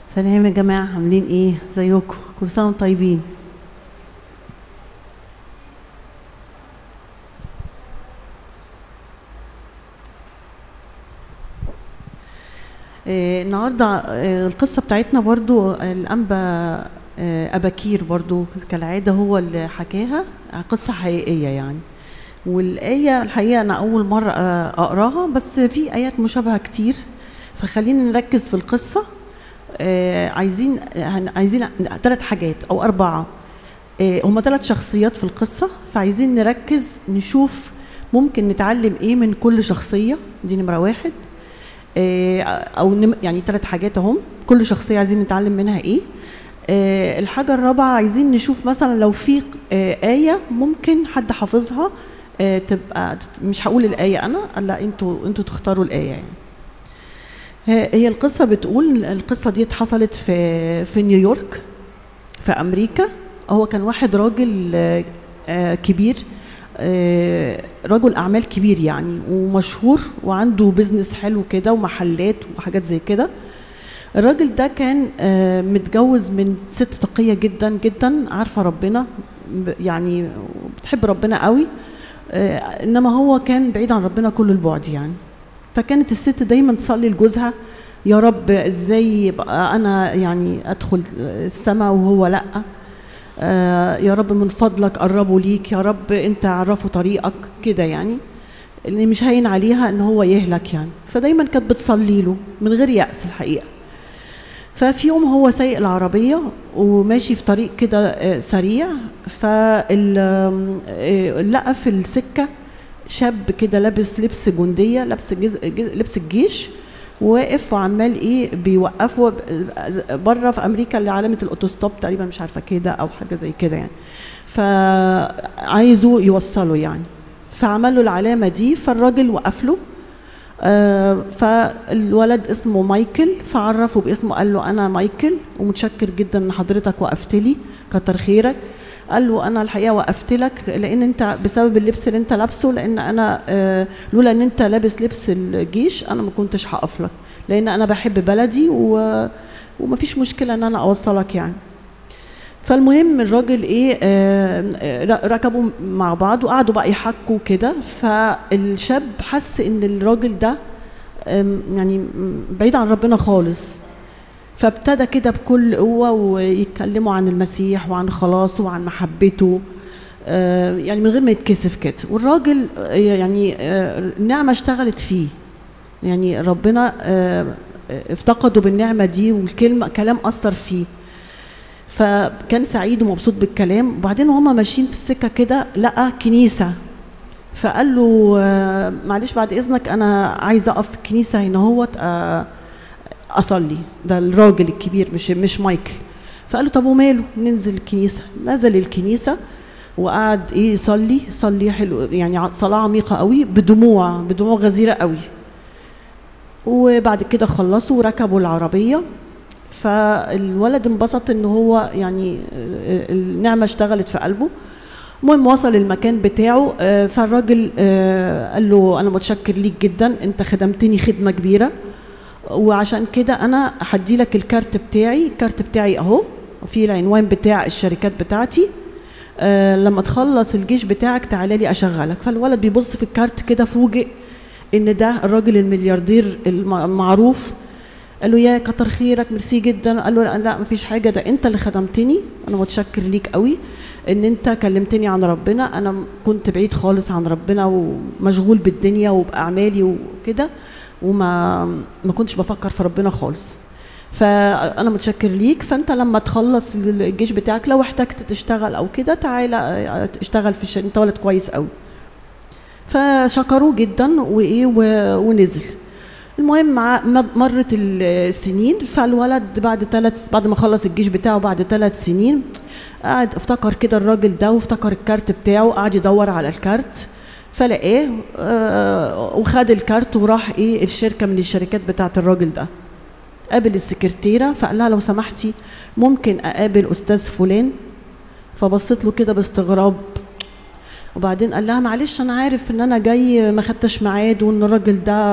سلام يا جماعة عاملين ايه زيكم كل سنة وانتم طيبين آه، النهارده آه، القصة بتاعتنا برضو الأنبا آه، أباكير برضو كالعادة هو اللي حكاها قصة حقيقية يعني والآية الحقيقة أنا أول مرة آه، أقراها بس في آيات مشابهة كتير فخلينا نركز في القصة آه، عايزين هن- عايزين ثلاث حاجات أو أربعة آه، هما ثلاث شخصيات في القصة فعايزين نركز نشوف ممكن نتعلم ايه من كل شخصية دي نمرة واحد آه، او نم يعني ثلاث حاجات اهم كل شخصية عايزين نتعلم منها ايه آه، الحاجة الرابعة عايزين نشوف مثلا لو في آه، آية ممكن حد حافظها آه، تبقى مش هقول الآية أنا لا انتوا انتوا تختاروا الآية يعني هي هي القصة بتقول القصة دي حصلت في في نيويورك في أمريكا هو كان واحد راجل آه، آه، كبير آه، رجل أعمال كبير يعني ومشهور وعنده بيزنس حلو كده ومحلات وحاجات زي كده الراجل ده كان آه، متجوز من ست تقية جدا جدا عارفة ربنا ب- يعني بتحب ربنا قوي آه، انما هو كان بعيد عن ربنا كل البعد يعني فكانت الست دايما تصلي لجوزها يا رب ازاي يبقى انا يعني ادخل السماء وهو لا آه، يا رب من فضلك قربوا ليك يا رب انت عرفوا طريقك كده يعني اللي مش هين عليها ان هو يهلك يعني فدايما كانت بتصلي له من غير يأس الحقيقه ففي يوم هو سايق العربية وماشي في طريق كده آه، سريع فلقى في السكة شاب كده لابس لبس جندية لابس جز... جز... لبس الجيش واقف وعمال ايه بيوقفوا بره في امريكا اللي علامه الاوتوستوب تقريبا مش عارفه كده او حاجه زي كده يعني فعايزه يوصله يعني فعمل له العلامه دي فالراجل وقف له آه، فالولد اسمه مايكل فعرفه باسمه قال له انا مايكل ومتشكر جدا ان حضرتك وقفت لي كتر خيرك قال له انا الحقيقه وقفت لك لان انت بسبب اللبس اللي انت لابسه لان انا آه، لولا ان انت لابس لبس الجيش انا ما كنتش هقف لك لان انا بحب بلدي و... ومفيش مشكله ان انا اوصلك يعني فالمهم الراجل ايه آه، آه، ركبوا مع بعض وقعدوا بقى يحكوا كده فالشاب حس ان الراجل ده آم، يعني م- بعيد عن ربنا خالص فابتدى كده بكل قوه ويتكلموا عن المسيح وعن خلاصه وعن محبته آه، يعني من غير ما يتكسف كده والراجل آه، يعني آه، النعمه اشتغلت فيه يعني ربنا آه، آه، افتقده بالنعمه دي والكلمه كلام اثر فيه فكان سعيد ومبسوط بالكلام وبعدين وهما ماشيين في السكه كده لقى كنيسه فقال له آه، معلش بعد اذنك انا عايز اقف في الكنيسه هنا هوت آه، اصلي ده الراجل الكبير مش مش مايكل فقال له طب وماله ننزل الكنيسه نزل الكنيسه وقعد ايه يصلي صلي حلو يعني ع- صلاه عميقه قوي بدموع بدموع غزيره قوي وبعد كده خلصوا وركبوا العربيه فالولد انبسط ان هو يعني آه، النعمه اشتغلت في قلبه المهم وصل المكان بتاعه آه، فالراجل آه، قال له انا متشكر ليك جدا انت خدمتني خدمه كبيره وعشان كده انا هدي لك الكارت بتاعي الكارت بتاعي اهو في العنوان بتاع الشركات بتاعتي آه لما تخلص الجيش بتاعك تعالى لي اشغلك فالولد بيبص في الكارت كده فوجئ ان ده الراجل الملياردير الم- المعروف قال له يا كتر خيرك ميرسي جدا قال له لا, لا مفيش حاجه ده انت اللي خدمتني انا متشكر ليك قوي ان انت كلمتني عن ربنا انا كنت بعيد خالص عن ربنا ومشغول بالدنيا وباعمالي وكده وما ما كنتش بفكر في ربنا خالص فانا متشكر ليك فانت لما تخلص الجيش بتاعك لو احتجت تشتغل او كده تعالى اه، اشتغل في الشركه انت ولد كويس قوي فشكروه جدا وايه و- ونزل المهم مع م- مرت السنين فالولد بعد ثلاث بعد ما خلص الجيش بتاعه بعد ثلاث سنين قعد افتكر كده الراجل ده وافتكر الكارت بتاعه قعد يدور على الكارت فلقاه آه، وخد الكارت وراح ايه الشركه من الشركات بتاعه الراجل ده قابل السكرتيره فقال لها لو سمحتي ممكن اقابل استاذ فلان فبصت له كده باستغراب وبعدين قال لها معلش انا عارف ان انا جاي ما خدتش ميعاد وان الراجل ده